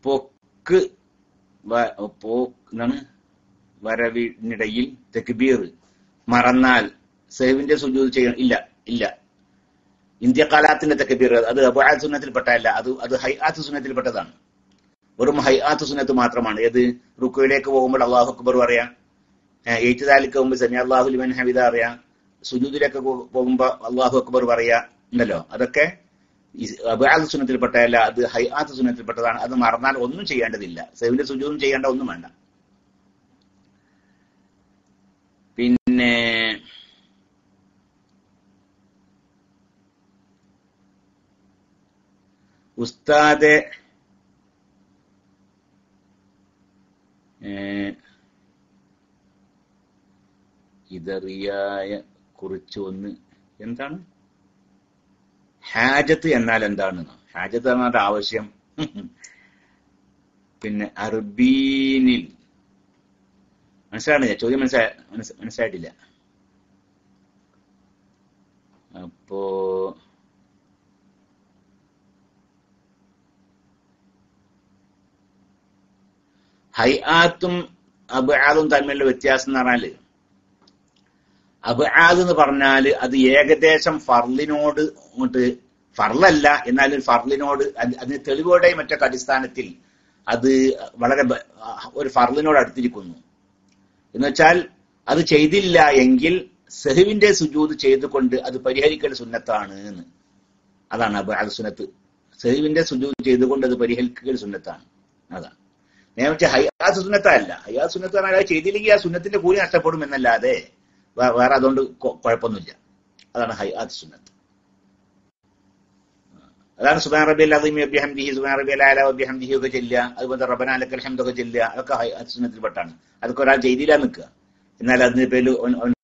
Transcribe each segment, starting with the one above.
പൊക്ക് വ- പോ- എന്താണ് വരവിനിടയിൽ തെക്ബീർ മറന്നാൽ സേവിന്റെ സുജൂദ് ചെയ്യണം ഇല്ല ഇല്ല ഇന്ത്യക്കാലാത്തിന്റെ തെക്കബീർ അത് അബുആദ് സുന്നത്തിൽപ്പെട്ടതല്ല അത് അത് ഹൈആത്ത് സുന്നത്തിൽപ്പെട്ടതാണ് വെറും ഹൈആത്ത് സുന്നത്ത് മാത്രമാണ് ഏത് റുക്കുവിലേക്ക് പോകുമ്പോൾ അള്ളാഹു അക്ബർ പറയാം എയ്റ്റുതാലിക്ക് മുമ്പ് സമി അള്ളാഹു ലിമൻ ഹമിദ അറിയാം സുജൂദിലേക്ക് പോ- പോകുമ്പോ അള്ളാഹു അക്ബർ പറയാ ഉണ്ടല്ലോ അതൊക്കെ അബുആദ് സുന്നത്തിൽപ്പെട്ടതല്ല അത് ഹൈആത്ത് സുന്നത്തിൽപ്പെട്ടതാണ് അത് മറന്നാൽ ഒന്നും ചെയ്യേണ്ടതില്ല സേവിന്റെ സുജൂദും ചെയ്യേണ്ട ഒന്നും വേണ്ട പിന്നെ ഉസ്താദെ ഏഹ്, ഇതറിയായ കുറിച്ച് ഒന്ന് എന്താണ് ഹാജത്ത് എന്നാൽ എന്താണ് ഹാജത്ത് എന്നാൽ ആവശ്യം പിന്നെ അർബീനിൽ മനസ്സിലാണില്ല ചോദ്യം മനസ്സിലാ മനസ്സ് മനസ്സിലായിട്ടില്ല അപ്പോ ഹൈആത്തും അബാദും തമ്മിലുള്ള വ്യത്യാസം എന്ന് പറഞ്ഞാല് അബാദ് എന്ന് പറഞ്ഞാല് അത് ഏകദേശം ഫർലിനോട് ഇങ്ങോട്ട് ഫർലല്ല എന്നാൽ ഫർലിനോട് അത് അതിന് തെളിവുകളുടെ മറ്റൊക്കെ അടിസ്ഥാനത്തിൽ അത് വളരെ ബ- ഒരു ഫർലിനോട് അടുത്തിരിക്കുന്നു എന്ന് വെച്ചാൽ അത് ചെയ്തില്ല എങ്കിൽ സെഹുവിന്റെ സുജൂത് ചെയ്തുകൊണ്ട് അത് പരിഹരിക്കൽ സുന്നത്താണ് എന്ന് അതാണ് അബാദ് സുന്നത്ത് സെഹുവിന്റെ സുജൂത് ചെയ്തുകൊണ്ട് അത് പരിഹരിക്കൽ സുന്നത്താണ് അതാണ് നേരെ വെച്ചാൽ ഹയ്യാസ് സുന്നത്തല്ല ഹയ്യാസ് സുന്നത്ത് പറഞ്ഞാൽ അത് ചെയ്തില്ലെങ്കിൽ ആ സുന്നത്തിന്റെ കൂലി നഷ്ടപ്പെടും എന്നല്ലാതെ വേ- വേറെ അതുകൊണ്ട് കൊ- കുഴപ്പമൊന്നുമില്ല അതാണ് ഹയ്യാത്ത് സുന്നത്ത് അതാണ് സുബാൻ റബി അലീം അബ്യഹംദിഹി സുബാൻ റബി അലാല അബ്യഹംദിഹി ഒക്കെ ചെല്ലുക അതുപോലെ റബന അലക്കൽ ഹംദ് ഒക്കെ ചെല്ലുക അതൊക്കെ ഹയ്യാത്ത് സുന്നത്തിൽപ്പെട്ടാണ് അതൊക്കെ ഒരാൾ ചെയ്തില്ല നിൽക്കുക എന്നാൽ അതിന് പേരിൽ അവൻ- അവൻ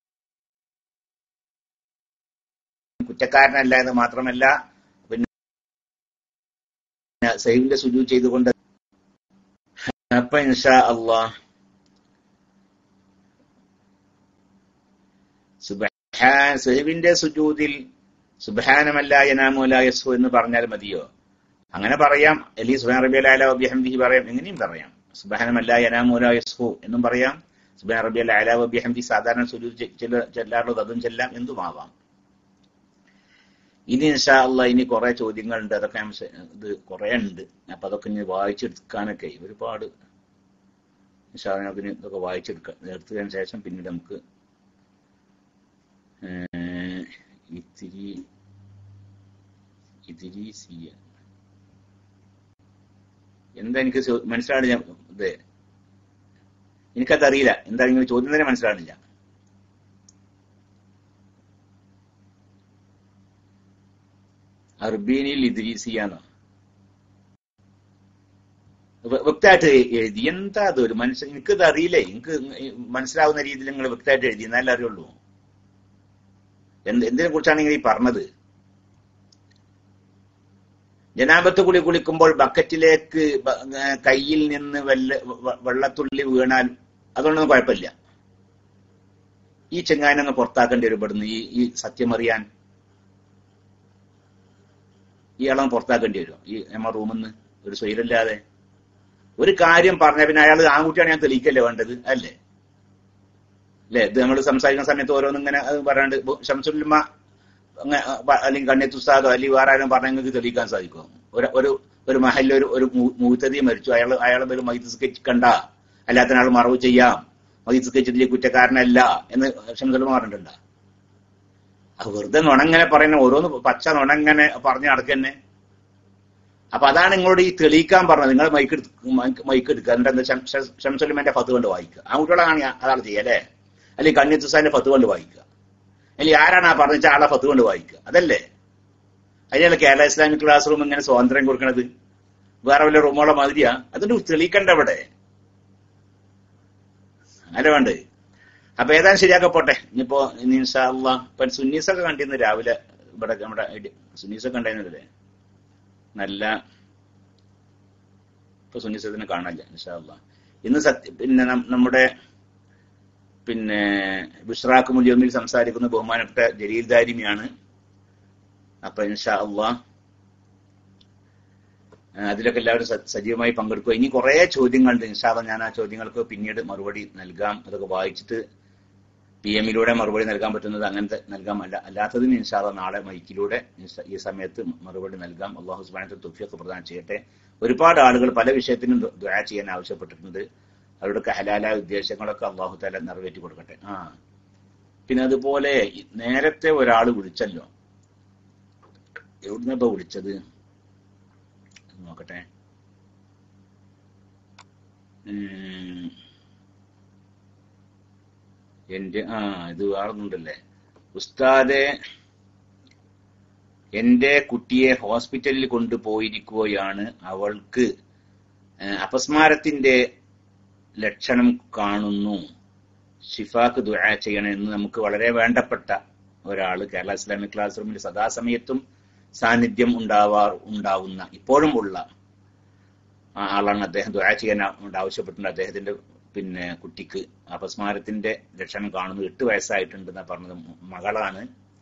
കുറ്റക്കാരനല്ല എന്ന് മാത്രമല്ല പിന്നെ സൈവിന്റെ സുജു ചെയ്തുകൊണ്ട് അപ്പൊ ഇൻഷാ അള്ളാഹ് സുബ്ഹാൻ സഹബിന്റെ സുജൂദിൽ സുബാനമല്ല യനാമുല യസ്ഹു എന്ന് പറഞ്ഞാൽ മതിയോ അങ്ങനെ പറയാം അലി സുബാൻ റബി അലാല അബിഹംദിഹി പറയാം എങ്ങനെയും പറയാം സുബാനമല്ല യനാമുല യസ്ഹു എന്നും പറയാം സുബാൻ റബി അലാല അബിഹംദി സാധാരണ സുജൂദ് ചെല്ലാറുള്ളത് അതും ചെല്ലാം എന്തുമാവാം ഇനി ഇൻഷാ അള്ളാഹ് ഇനി കുറെ ചോദ്യങ്ങളുണ്ട് അതൊക്കെ ഞാൻ സ- ഇത് കുറെ ഉണ്ട് അപ്പൊ അതൊക്കെ ഇനി വായിച്ചെടുക്കാനൊക്കെ ഒരുപാട് ഇൻഷാ അള്ളാഹ് നമുക്ക് ഇനി ഇതൊക്കെ വായിച്ചെടുക്കാം എടുത്തതിന് ശേഷം പിന്നീട് നമുക്ക് ഏഹ്, ഇത്തിരി ഇത്തിരി സിയ എന്താ എനിക്ക് ചോ- മനസ്സിലാണില്ല ഇത് എനിക്കത് അറിയില്ല എന്താ നിങ്ങൾ ചോദ്യം തന്നെ മനസ്സിലാണില്ല അർബീനിൽ ഇദ്രീസിയാന്നോ വ്യ- വ്യക്തമായിട്ട് എഴുതി എന്താ അത് ഒരു മനുഷ്യൻ എനിക്കത് അറിയില്ലേ എനിക്ക് മനസ്സിലാവുന്ന രീതിയിൽ നിങ്ങൾ വ്യക്തമായിട്ട് എഴുതി എന്നാലേ അറിയുള്ളൂ എന്ത് എന്തിനെ കുറിച്ചാണ് നിങ്ങൾ ഈ പറഞ്ഞത് ജനാപത്ത് കുളി കുളിക്കുമ്പോൾ ബക്കറ്റിലേക്ക് ബ- ഏ, കയ്യിൽ നിന്ന് വെള്ള വ- വെള്ളത്തുള്ളി വീണാൽ അതുകൊണ്ടൊന്നും കുഴപ്പമില്ല ഈ ചെങ്ങാനൊന്ന് പുറത്താക്കേണ്ടി വരും ഇവിടുന്ന് ഈ ഈ സത്യം അറിയാൻ ഇയാളെ പുറത്താക്കേണ്ടി വരും ഈ നമ്മ റൂമിൽ നിന്ന് ഒരു സ്വൈരല്ലാതെ ഒരു കാര്യം പറഞ്ഞ പിന്നെ അയാൾ ആൺകുട്ടിയാണ് ഞാൻ തെളിയിക്കല്ലേ വേണ്ടത് അല്ലേ അല്ലേ ഇത് നമ്മൾ സംസാരിക്കുന്ന സമയത്ത് ഓരോന്നും ഇങ്ങനെ അത് പറയാണ്ട് ഇപ്പൊ ഷംസുല്ലുമ അങ്ങ- പ- അല്ലെങ്കിൽ കണ്ണിയത്ത് ഉസ്താദോ അല്ലെങ്കിൽ വേറെ ആരും പറഞ്ഞാൽ നിങ്ങൾക്ക് തെളിയിക്കാൻ സാധിക്കും ഒരു ഒരു ഒരു മഹലിൽ ഒരു ഒരു മൂത്തതി മരിച്ചു അയാൾ അയാളെ പേര് മൈത്ത് സ്കെച്ച് കണ്ട അല്ലാത്ത ആൾ മറവ് ചെയ്യാം മൈത്ത് സ്കെച്ചിലെ കുറ്റക്കാരനല്ല എന്ന് ഷംസുല്ലുമ പറഞ്ഞിട്ടുണ്ടാ അത് വെറുതെ നുണങ്ങനെ പറയുന്ന ഓരോന്ന് പച്ച നുണങ്ങനെ പറഞ്ഞു നടക്കന്നെ അപ്പൊ അതാണ് നിങ്ങളോട് ഈ തെളിയിക്കാൻ പറഞ്ഞത് നിങ്ങൾ മൈക്ക് എടുത്ത് മൈക്ക് എടുക്കുക എന്നിട്ട് എന്താ ഷംസുലിമന്റെ ഫത്ത് കൊണ്ട് വായിക്കുക ആൺകുട്ടികളാണ് അതാണ് ചെയ്യുക അല്ലേ അല്ലെങ്കിൽ കണ്ണിത്തുസാന്റെ ഫത്ത് കൊണ്ട് വായിക്കുക അല്ലെങ്കിൽ ആരാണ് ആ പറഞ്ഞ ആളെ ഫത്ത് കൊണ്ട് വായിക്കുക അതല്ലേ അതിനാണ് കേരള ഇസ്ലാമിക് ക്ലാസ് റൂം ഇങ്ങനെ സ്വാതന്ത്ര്യം കൊടുക്കണത് വേറെ വല്ല റൂമോളെ മാതിരിയാ അതുകൊണ്ട് തെളിയിക്കണ്ട അവിടെ അല്ല വേണ്ടത് അപ്പൊ ഏതായാലും ശരിയാക്കപ്പോട്ടെ ഇനിയിപ്പോ ഇനി ഇൻഷാ അള്ളാ ഇപ്പൊ സുന്നീസൊക്കെ കണ്ടിരുന്നു രാവിലെ ഇവിടെ നമ്മുടെ ഇടി- സുന്നീസൊക്കെ ഉണ്ടായിരുന്നില്ലേ നല്ല ഇപ്പൊ സുന്നീസത്തിനെ കാണാനില്ല ഇൻഷാ അള്ളാ ഇന്ന് സത്യ പിന്നെ നം- നമ്മുടെ പിന്നെ ബുഷ്റാഖ് മുലിയമ്മിൽ സംസാരിക്കുന്ന ബഹുമാനപ്പെട്ട ജലീൽ ദാരിമിയാണ് അപ്പൊ ഇൻഷാ അള്ളാ ആ, അതിലൊക്കെ എല്ലാവരും സ- സജീവമായി പങ്കെടുക്കുക ഇനി കുറെ ചോദ്യങ്ങളുണ്ട് ഇൻഷാല്ല ഞാൻ ആ ചോദ്യങ്ങൾക്ക് പിന്നീട് മറുപടി നൽകാം അതൊക്കെ വായിച്ചിട്ട് പി എമ്മിലൂടെ മറുപടി നൽകാൻ പറ്റുന്നത് അങ്ങനത്തെ നൽകാം അല്ല അല്ലാത്തതിന് ഇൻഷാല്ല നാളെ മൈക്കിലൂടെ ഇൻഷ- ഈ സമയത്ത് മറുപടി നൽകാം അള്ളാഹു സുബാനത്തെ തുഫിയൊക്കെ പ്രദാനം ചെയ്യട്ടെ ഒരുപാട് ആളുകൾ പല വിഷയത്തിനും ദു- ദുആ ചെയ്യാൻ ആവശ്യപ്പെട്ടിട്ടുണ്ട് അവരുടെയൊക്കെ ഹലാലായ ഉദ്ദേശങ്ങളൊക്കെ അള്ളാഹു താല നിറവേറ്റി കൊടുക്കട്ടെ ആ പിന്നെ അതുപോലെ ഈ നേരത്തെ ഒരാൾ വിളിച്ചല്ലോ എവിടുന്ന ഇപ്പൊ വിളിച്ചത് നോക്കട്ടെ ഉം. എന്റെ ആ ഇത് വേറൊന്നുണ്ടല്ലേ ഉസ്താദെ എന്റെ കുട്ടിയെ ഹോസ്പിറ്റലിൽ കൊണ്ടുപോയിരിക്കുകയാണ് അവൾക്ക് ഏ, അപസ്മാരത്തിന്റെ ലക്ഷണം കാണുന്നു ഷിഫാക്ക് ദുആ ചെയ്യണമെന്ന് നമുക്ക് വളരെ വേണ്ടപ്പെട്ട ഒരാള് കേരള ഇസ്ലാമിക് ക്ലാസ് റൂമിൽ സദാസമയത്തും സാന്നിധ്യം ഉണ്ടാവാർ ഉണ്ടാവുന്ന ഇപ്പോഴും ഉള്ള ആ ആളാണ് അദ്ദേഹം ദുആ ചെയ്യാൻ ആ- ആവശ്യപ്പെട്ടിട്ടുണ്ട് അദ്ദേഹത്തിന്റെ പിന്നെ കുട്ടിക്ക് അപസ്മാരത്തിന്റെ ലക്ഷണം കാണുന്നു എട്ട് വയസ്സായിട്ടുണ്ടെന്നാ പറഞ്ഞത് മകളാണ്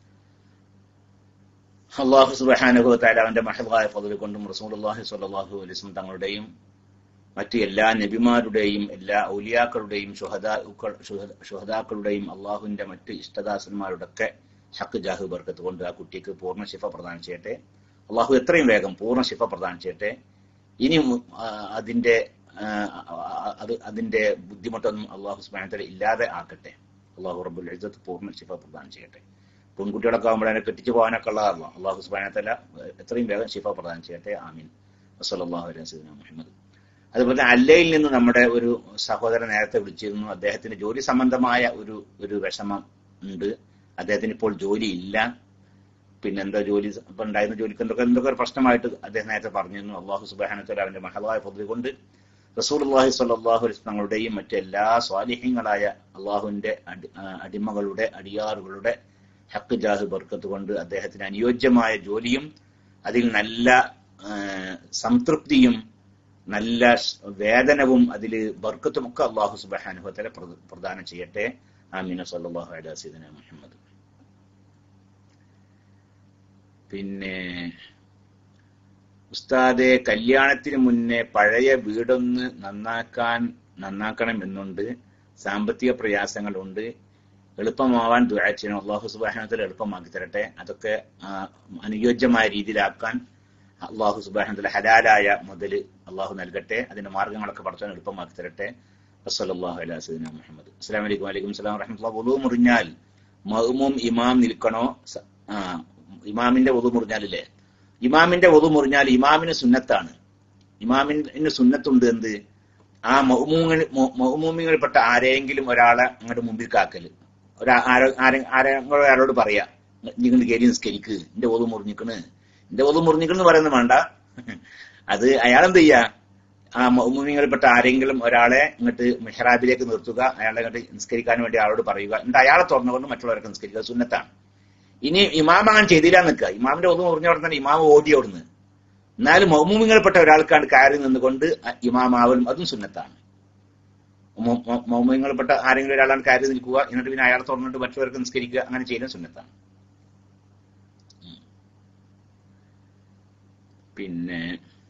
അള്ളാഹു സുബാനുഭവ താല അവന്റെ മഹദായ പദവി കൊണ്ടും റസൂലുള്ളാഹി സ്വല്ലല്ലാഹു അലൈഹി വസല്ലം തങ്ങളുടെയും മറ്റ് എല്ലാ നബിമാരുടെയും എല്ലാ ഔലിയാക്കളുടെയും ശുഹദാക്കൾ ശുഹദാക്കളുടെയും അള്ളാഹുവിന്റെ മറ്റ് ഇഷ്ടദാസന്മാരുടെ ഒക്കെ ഹക്ക് ജാഹു ബർക്കത്ത് കൊണ്ട് ആ കുട്ടിക്ക് പൂർണ്ണ ശിഫ പ്രദാനം ചെയ്യട്ടെ അള്ളാഹു എത്രയും വേഗം പൂർണ്ണ ശിഫ പ്രദാനം ചെയ്യട്ടെ ഇനി മു- ആ, അതിന്റെ ആ, അത് അതിന്റെ ബുദ്ധിമുട്ടൊന്നും അള്ളാഹു സുബാനത്തല ഇല്ലാതെ ആക്കട്ടെ അള്ളാഹു റബ്ബുൽ ഇജ്ജത്ത് പൂർണ്ണ ശിഫ പ്രദാനം ചെയ്യട്ടെ പെൺകുട്ടികളൊക്കെ ആകുമ്പോൾ അതിനെ കെട്ടിച്ചു പോകാനൊക്കെ ഉള്ളതാണല്ലോ അള്ളാഹു സുബാനത്തല എത്രയും വേഗം ശിഫ പ്രദാനം ചെയ്യട്ടെ ആമീൻ വസല്ലാഹു അലൈഹി വസല്ലം മുഹമ്മദ് അതുപോലെ അല്ലയിൽ നിന്ന് നമ്മുടെ ഒരു സഹോദരൻ നേരത്തെ വിളിച്ചിരുന്നു അദ്ദേഹത്തിന് ജോലി സംബന്ധമായ ഒരു ഒരു വിഷമം ഉണ്ട് അദ്ദേഹത്തിന് ഇപ്പോൾ ജോലി ഇല്ല പിന്നെന്താ ജോലി ഇപ്പൊ ഉണ്ടായിരുന്ന ജോലിക്ക് എന്തൊക്കെ എന്തൊക്കെ ഒരു പ്രശ്നമായിട്ട് അദ്ദേഹം നേരത്തെ പറഞ്ഞിരുന്നു അള്ളാഹു സുബാനത്തല അവന്റെ മഹളായ പദ്ധതി കൊണ്ട് റസൂൽ അള്ളാഹി സ്വല്ലാഹു അലൈഹി തങ്ങളുടെയും മറ്റെല്ലാ സ്വാലിഹ്യങ്ങളായ അള്ളാഹുവിന്റെ അടി- ആ, അടിമകളുടെ അടിയാറുകളുടെ ഹക്ക് ജാഹ് ബർക്കത്ത് കൊണ്ട് അദ്ദേഹത്തിന് അനുയോജ്യമായ ജോലിയും അതിൽ നല്ല ആ, സംതൃപ്തിയും നല്ല സ് വേതനവും അതിൽ ബർക്കത്തും ഒക്കെ അള്ളാഹു സുബാനുഭവത്തിലെ പ്രദാനം ചെയ്യട്ടെ ആമീന സല്ലാഹു അലാ സീദന മുഹമ്മദ് പിന്നെ ഉസ്താദെ കല്യാണത്തിന് മുന്നേ പഴയ വീടൊന്ന് നന്നാക്കാൻ നന്നാക്കണം എന്നുണ്ട് സാമ്പത്തിക പ്രയാസങ്ങളുണ്ട് എളുപ്പമാവാൻ ദുആ ചെയ്യണം അള്ളാഹു സുബാഹനത്തിൽ എളുപ്പമാക്കി തരട്ടെ അതൊക്കെ ആ, അനുയോജ്യമായ രീതിയിലാക്കാൻ അള്ളാഹു സുബാഹനത്തിൽ ഹലാലായ മുതൽ അള്ളാഹു നൽകട്ടെ അതിന്റെ മാർഗങ്ങളൊക്കെ പഠിച്ചാൽ എളുപ്പമാക്കി തരട്ടെ വസ്സലാഹു അലാ സീദന മുഹമ്മദ് അസ്സലാമു അലൈക്കും വലൈക്കും സ്ലാം വറഹമത്തുള്ള വുളു മുറിഞ്ഞാൽ മഹ്മൂം ഇമാം നിൽക്കണോ സ- ആ, ഇമാമിന്റെ വുളു മുറിഞ്ഞാലില്ലേ ഇമാമിന്റെ വുളു മുറിഞ്ഞാൽ ഇമാമിന് സുന്നത്താണ് ഇമാമിന് സുന്നത്തുണ്ട് എന്ത് ആ മഹ്മൂമിൽ മഹ്മൂമികൾപ്പെട്ട ആരെങ്കിലും ഒരാളെ അങ്ങോട്ട് മുമ്പിൽ കാക്കല് ഒരാ ആരോ- ആരെ- ആരെങ്കിലും ഒരാളോട് പറയാ നിങ്ങൾ കയറി നിസ്കരിക്ക് എന്റെ ഒതു മുറിഞ്ഞിക്കണ് എന്റെ ഒതു മുറിഞ്ഞിക്കണെന്ന് പറയുന്നത് വേണ്ട അത് അയാളെന്ത് ചെയ്യാ ആ മഹ്മൂമികൾപ്പെട്ട ആരെങ്കിലും ഒരാളെ ഇങ്ങോട്ട് മെഹ്റാബിലേക്ക് നിർത്തുക അയാളെ ഇങ്ങോട്ട് നിസ്കരിക്കാൻ വേണ്ടി ആളോട് പറയുക എന്നിട്ട് അയാളെ തുറന്നുകൊണ്ട് മറ്റുള്ളവരൊക്കെ നിസ്കരിക്കുക സുന്നത്താണ് ഇനി ഇമാം അങ്ങനെ ചെയ്തില്ല നിൽക്കുക ഇമാമിന്റെ ഒതു മുറിഞ്ഞ ഉടനെ തന്നെ ഇമാം ഓടി ഓടുന്നു എന്നാലും മൗമുമിങ്ങൾപ്പെട്ട ഒരാൾക്കാണ് കയറി നിന്നുകൊണ്ട് ഇമാമാവലും അതും സുന്നത്താണ് മൗമുമിങ്ങൾപ്പെട്ട ആരെങ്കിലും ഒരാളാണ് കയറി നിൽക്കുക എന്നിട്ട് പിന്നെ അയാളെ തുറന്നിട്ട് മറ്റുള്ളവർക്ക് നിസ്കരിക്കുക അങ്ങനെ ചെയ്യുന്നത് സുന്നത്താണ് ഉം. പിന്നെ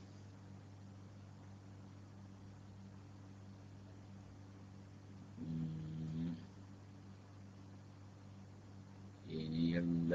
ഉം. ഇനിയുള്ള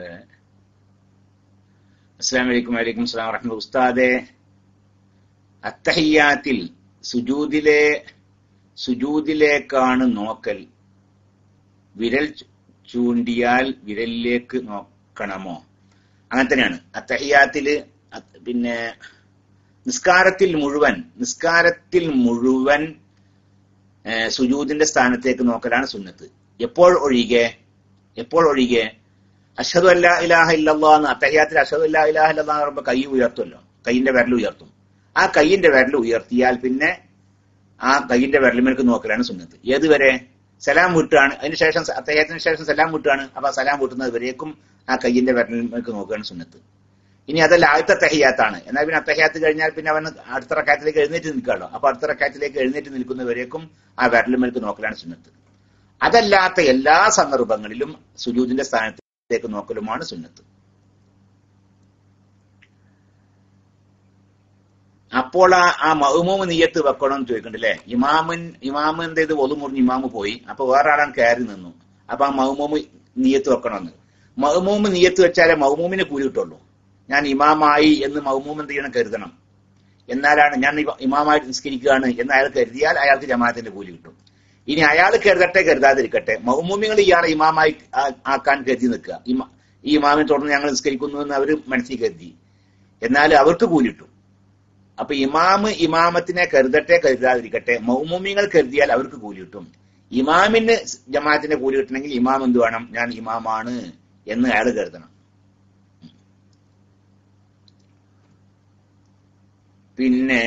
അസ്സാം വലൈക്കും വലൈക്കും സ്ലാം വറഹ്മത്തുള്ളാഹി ഉസ്താദെ അത്തഹിയാത്തിൽ സുജൂദിലെ സുജൂദിലേക്കാണ് നോക്കൽ വിരൽ ചൂ- ചൂണ്ടിയാൽ വിരലിലേക്ക് നോക്കണമോ അങ്ങനെ തന്നെയാണ് അത്തഹിയാത്തില് അത് പിന്നെ നിസ്കാരത്തിൽ മുഴുവൻ നിസ്കാരത്തിൽ മുഴുവൻ ഏഹ്, സുജൂദിന്റെ സ്ഥാനത്തേക്ക് നോക്കലാണ് സുന്നത്ത് എപ്പോൾ ഒഴികെ എപ്പോൾ ഒഴികെ അഷദു അല്ലാ ഇലാഹ ഇല്ലല്ലാ എന്ന് അത്തഹിയാത്തിൽ അഷദു അല്ലാ ഇലാഹ ഇല്ലല്ലാ എന്ന് പറയുമ്പോൾ കൈ ഉയർത്തുമല്ലോ കൈയിന്റെ വിരൽ ഉയർത്തും ആ കൈയിന്റെ വിരൽ ഉയർത്തിയാൽ പിന്നെ ആ കൈയിന്റെ വിരലിമേലേക്ക് നോക്കലാണ് സുന്നത്ത് ഏതുവരെ സലാം വീട്ടുകയാണ് അതിന് ശേഷം അത്തഹ്യാത്തിന് ശേഷം സലാം വീട്ടുകയാണ് അപ്പൊ ആ സലാം വീട്ടുന്നത് വരേക്കും ആ കൈയിന്റെ വിരലിമേലേക്ക് നോക്കുകയാണ് സുന്നത്ത് ഇനി അതല്ല ആദ്യത്തെ തഹിയാത്താണ് എന്നാൽ പിന്നെ അത്തഹ്യാത്ത് കഴിഞ്ഞാൽ പിന്നെ അവൻ അടുത്ത റക്കായത്തിലേക്ക് എഴുന്നേറ്റ് നിൽക്കുകയാണോ അപ്പൊ അടുത്ത റക്കായത്തിലേക്ക് എഴുന്നേറ്റ് നിൽക്കുന്നവരേക്കും ആ വിരലിമേലേക്ക് നോക്കലാണ് സുന്നത്ത് അതല്ലാത്ത എല്ലാ സന്ദർഭങ്ങളിലും സുജൂദിന്റെ സ്ഥാനത്തേക്ക് നോക്കലുമാണ് സുന്നത്ത് അപ്പോൾ ആ ആ മഹ്മൂമ് നീയത്ത് വെക്കണം എന്ന് ചോദിക്കണ്ടല്ലേ ഇമാമിൻ ഇമാമ് എന്ത് ചെയ്ത് ഒതു മുറിഞ്ഞ് ഇമാമ് പോയി അപ്പൊ വേറെ ആളാണ് കയറി നിന്നു അപ്പൊ ആ മഹ്മൂമ് നീയത്ത് വെക്കണമെന്ന് മഹ്മൂമ് നീയത്ത് വെച്ചാലേ മഹ്മൂമിന് കൂലി കിട്ടുള്ളൂ ഞാൻ ഇമാമായി എന്ന് മഹ്മൂം എന്ത് ചെയ്യണം കരുതണം എന്നാലാണ് ഞാൻ ഇവ- ഇമാമായിട്ട് നിസ്കരിക്കുകയാണ് എന്ന് അയാൾ കരുതിയാൽ അയാൾക്ക് ജമാഅത്തിന്റെ കൂലി കിട്ടും ഇനി അയാൾ കരുതട്ടെ കരുതാതിരിക്കട്ടെ മഹ്മൂമികൾ ഇയാളെ ഇമാമായി ആ- ആക്കാൻ കരുതി നിൽക്കുക ഇമ- ഈ ഇമാമിനെ തുടർന്ന് ഞങ്ങൾ നിസ്കരിക്കുന്നു എന്ന് അവർ മനസ്സിൽ കരുതി എന്നാൽ അവർക്ക് കൂലി കിട്ടും അപ്പൊ ഇമാമ് ഇമാമത്തിനെ കരുതട്ടെ കരുതാതിരിക്കട്ടെ മൗമൂമിങ്ങൾ കരുതിയാൽ അവർക്ക് കൂലി കിട്ടും ഇമാമിന് ജമാഅത്തിന്റെ കൂലി കിട്ടണമെങ്കിൽ ഇമാം എന്ത് വേണം ഞാൻ ഇമാമാണ് എന്ന് അയാൾ കരുതണം പിന്നെ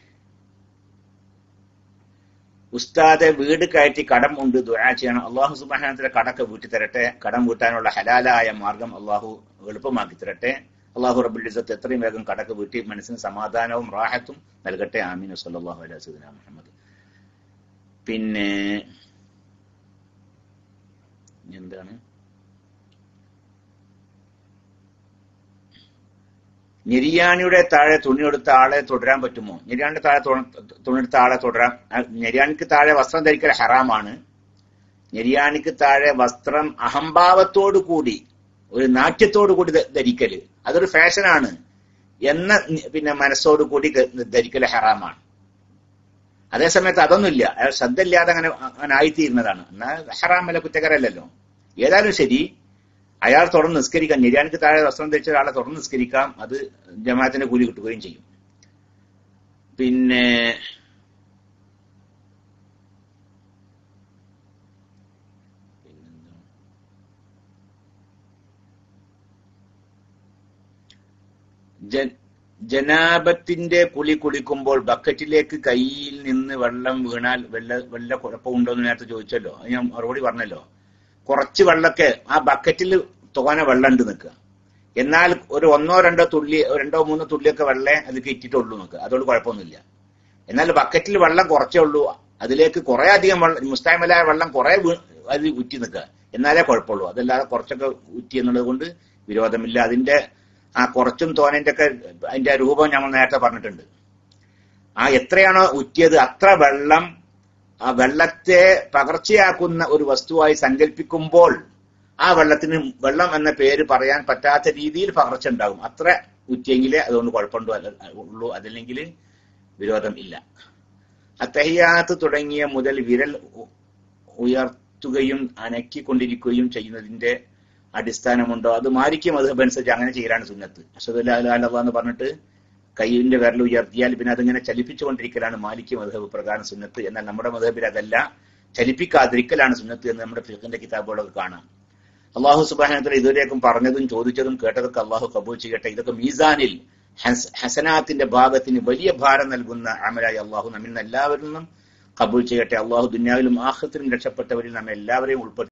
ഉസ്താദെ വീട് കയറ്റി കടം ഉണ്ട് ദുആ ചെയ്യണം അള്ളാഹു സുബാനത്തിന്റെ കടക്കെ വീട്ടി തരട്ടെ കടം വീട്ടാനുള്ള ഹലാലായ മാർഗം അള്ളാഹു എളുപ്പമാക്കി തരട്ടെ അള്ളാഹു റബുൽ ഇസത്ത് എത്രയും വേഗം കടക്ക് വീട്ടി മനസ്സിന് സമാധാനവും റാഹത്തും നൽകട്ടെ ആമീൻ സല്ലല്ലാഹു അലൈഹി വസല്ലം മുഹമ്മദ് പിന്നെ ഇനി എന്താണ് ഞെരിയാണിയുടെ താഴെ തുണിയെടുത്ത ആളെ തുടരാൻ പറ്റുമോ ഞെരിയാണിയുടെ താഴെ തു- തുണിയെടുത്ത ആളെ തുടരാൻ ആ, ഞെരിയാണിക്ക് താഴെ വസ്ത്രം ധരിക്കൽ ഹറാമാണ് ഞെരിയാണിക്ക് താഴെ വസ്ത്രം അഹംഭാവത്തോടു കൂടി ഒരു നാട്യത്തോടു കൂടി ധ- ധരിക്കല് അതൊരു ഫാഷനാണ് എന്ന നി- പിന്നെ മനസ്സോടു കൂടി ധ- ധരിക്കൽ ഹറാമാണ് അതേസമയത്ത് അതൊന്നുമില്ല അയാൾ ശ്രദ്ധയില്ലാതെ അങ്ങനെ അങ്ങനെ ആയിത്തീരുന്നതാണ് എന്നാൽ ഹറാമല്ല കുറ്റകരല്ലല്ലോ ഏതായാലും ശരി അയാൾ തുറന്ന് നിസ്കരിക്കാം നിര്യാണിക്ക് താഴെ വസ്ത്രം ധരിച്ച ഒരാളെ തുറന്ന് നിസ്കരിക്കാം അത് ജമാഅത്തിന്റെ കൂലി കിട്ടുകയും ചെയ്യും പിന്നെ പിന്നെന്താ? ജൻ- ജനാപത്തിന്റെ കുളി കുളിക്കുമ്പോൾ ബക്കറ്റിലേക്ക് കയ്യിൽ നിന്ന് വെള്ളം വീണാൽ വെള്ള വല്ല കുഴപ്പമുണ്ടോ എന്ന് നേരത്തെ ചോദിച്ചല്ലോ അത് ഞാൻ മറുപടി പറഞ്ഞല്ലോ കുറച്ച് വെള്ളമൊക്കെ ആ ബക്കറ്റിൽ തോന വെള്ളം ഉണ്ട് നിൽക്കുക എന്നാൽ ഒരു ഒന്നോ രണ്ടോ തുള്ളി രണ്ടോ മൂന്നോ തുള്ളിയൊക്കെ വെള്ളേ അത് ഇട്ടിട്ടുള്ളൂ നിൽക്കുക അതുകൊണ്ട് കുഴപ്പമൊന്നുമില്ല എന്നാൽ ബക്കറ്റിൽ വെള്ളം കുറച്ചേ ഉള്ളൂ അതിലേക്ക് കുറെ അധികം വെള്ളം മുസ്താമലായ വെള്ളം കുറെ അത് ഉറ്റി നിൽക്കുക എന്നാലേ കുഴപ്പമുള്ളൂ അതല്ലാതെ കുറച്ചൊക്കെ ഉറ്റി എന്നുള്ളത് കൊണ്ട് വിരോധമില്ല അതിന്റെ ആ കുറച്ചും തോനന്റെ ഒക്കെ അതിന്റെ രൂപം നമ്മൾ നേരത്തെ പറഞ്ഞിട്ടുണ്ട് ആ എത്രയാണോ ഉറ്റിയത് അത്ര വെള്ളം ആ വെള്ളത്തെ പകർച്ചയാക്കുന്ന ഒരു വസ്തുവായി സങ്കല്പിക്കുമ്പോൾ ആ വെള്ളത്തിന് വെള്ളം എന്ന പേര് പറയാൻ പറ്റാത്ത രീതിയിൽ പകർച്ച ഉണ്ടാകും അത്ര ഉറ്റിയെങ്കിലേ അതുകൊണ്ട് കുഴപ്പമുണ്ടോ അല്ല ഉള്ളൂ അതല്ലെങ്കിൽ വിരോധം ഇല്ല അത്തഹിയാത്ത് തുടങ്ങിയ മുതൽ വിരൽ ഉ- ഉയർത്തുകയും അനക്കിക്കൊണ്ടിരിക്കുകയും ചെയ്യുന്നതിന്റെ അടിസ്ഥാനമുണ്ടോ അത് മാരിക്ക് മധുഹബ് അനുസരിച്ച് അങ്ങനെ ചെയ്യലാണ് സുന്നത്ത് അഷദുല്ലാ എന്ന് പറഞ്ഞിട്ട് കൈയിന്റെ വിരൽ ഉയർത്തിയാൽ പിന്നെ അതിങ്ങനെ ചലിപ്പിച്ചുകൊണ്ടിരിക്കലാണ് മാലിക്ക് മധുഹബ് പ്രകാരം സുന്നത്ത് എന്നാൽ നമ്മുടെ മധുഹബിൽ അതല്ല ചലിപ്പിക്കാതിരിക്കലാണ് സുന്നത്ത് എന്ന് നമ്മുടെ ഫിഖിന്റെ കിതാബുകളൊക്കെ കാണാം അള്ളാഹു സുബാനത്തിൽ ഇതുവരേക്കും പറഞ്ഞതും ചോദിച്ചതും കേട്ടതൊക്കെ അള്ളാഹു കബൂൽ ചെയ്യട്ടെ ഇതൊക്കെ മീസാനിൽ ഹസ്- ഹസനാത്തിന്റെ ഭാഗത്തിന് വലിയ ഭാരം നൽകുന്ന അമലായി അള്ളാഹു നമ്മിൽ നിന്ന് എല്ലാവരിൽ നിന്നും കബൂൽ ചെയ്യട്ടെ അള്ളാഹു ദുന്യാവിലും ആഹത്തിലും രക്ഷപ്പെട്ടവരിൽ നമ്മെ എല്ലാവരെയും ഉൾപ്പെടുത്തി